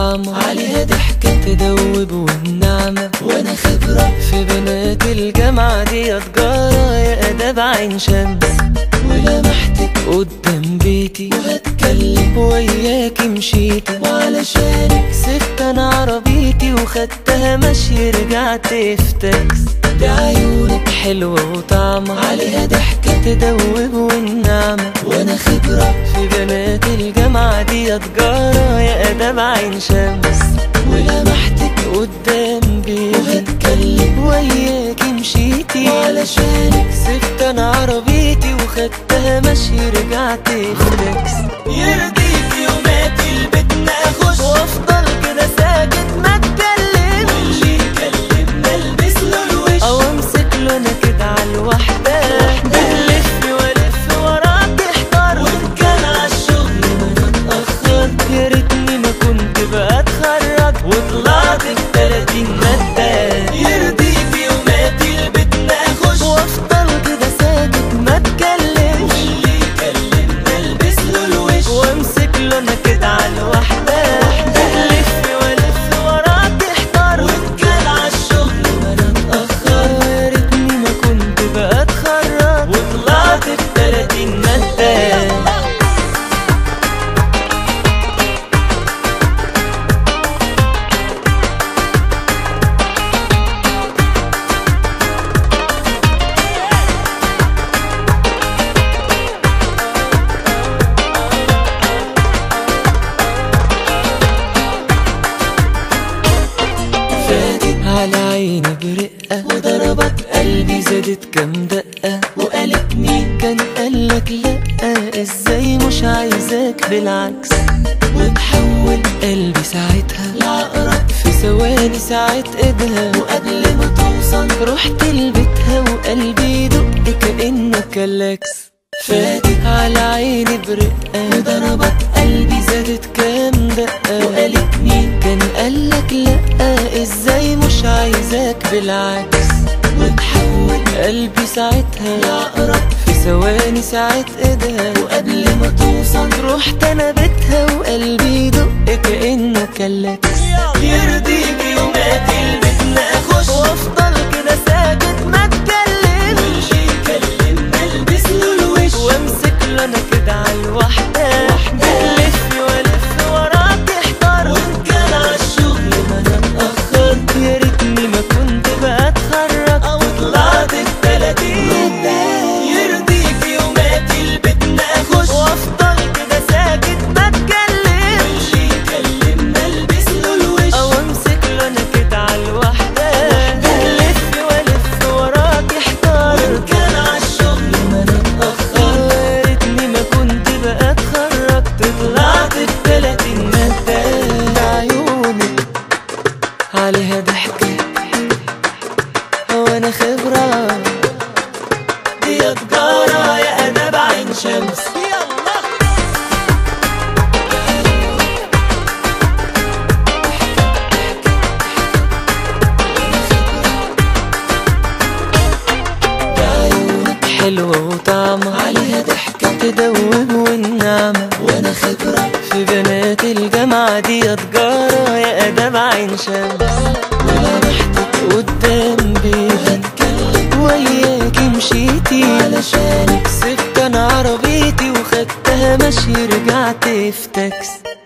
وطعمة عليها ضحكة تدوب والنعمة وانا خبرة في بنات الجامعة دي تجارة يا أداب عين شمس ولمحتك قدام بيتي وهتكلم وياكي مشيت وعلشانك سبت انا عربيتي وخدتها مشي رجعت في تاكس دي عيونك حلوة وطعمة عليها ضحكة تدوب والنعمة وانا خبرة في بنات الجامعة دي تجارة يا أداب عين شمس ولمحتك قدام بيتي وهتكلم وياكي مشيتي وعلشانك سبت انا عربيتي وخدتها مشي رجعت في تاكس يرضيك يوماتي البيتنا اخش وافضل كده ساكت ما اتكلم واللي يكلمنا البس له الوش او امسك له انا كده على الوحدة الف والف وراك احتار وان كان عالشغل ما نتأخر يا ريتني ما كنت بقى اتخرج وطلعت ب 30 مادة يرضيك يوماتي البيتنا اخش وافضل كده ساكت ما اتكلمش واللي يكلمنا البس له الوش وامسك له انا كده على الوحدة الف والف وراك احتار وان كان عالشغل ما نتأخر يا ريتني ما كنت بقى اتخرج وطلعت ب 30 مادة فاتت على عيني برقة وضربت قلبي زادت كام دقة وقالت مين كان قالك لأ ازاي مش عايزاك بالعكس وتحول قلبي ساعتها العقرب في ثواني ساعة ايدها وقبل ما توصل رحت لبيتها وقلبي يدق كأنه كلاكس فاتت على عيني برقة وضربت قلبي زادت كام دقة وقالت مين كان قالك لأ ازاي مش عايزاك بالعكس وتحول قلبي ساعتها العقرب في ثواني ساعة ايدها وقبل ما توصل رحت انا بيتها وقلبي يدق كأنه كلاكس يرضيك يوماتي البيتنا اخش وافضل كده ساكت ما اتكلم واللي يكلمنا البس له الوش وامسك له انا كده على الوحدة الف والف وراك احتار وان كان عالشغل ما نتأخر يا ريتني ما كنت بقى اتخرج او طلعت التلاتين يرضيك يوماتي البيتنا اخش وافضل كده ساكت ما اتكلم واللي يكلمنا البس له الوش او امسك له انا كده على الوحدة الف والف وراك احتار وان كان عالشغل ما نتأخر يا ريتني ما كنت بقى اتخرجت طلعت بتلاتين مادة عيونك عليها ضحكة وانا خبرة دي تجارة يا أداب عين شمس بعيونك حلوة وطعمة عليها ضحكة تدوب والنعمة وأنا خبرة في بنات الجامعة دي تجارة يا أداب عين شمس ولمحتك قدام بيتي هتكلم وياكي مشيتي علشانك سبت انا عربيتي وخدتها مشي رجعت في تاكس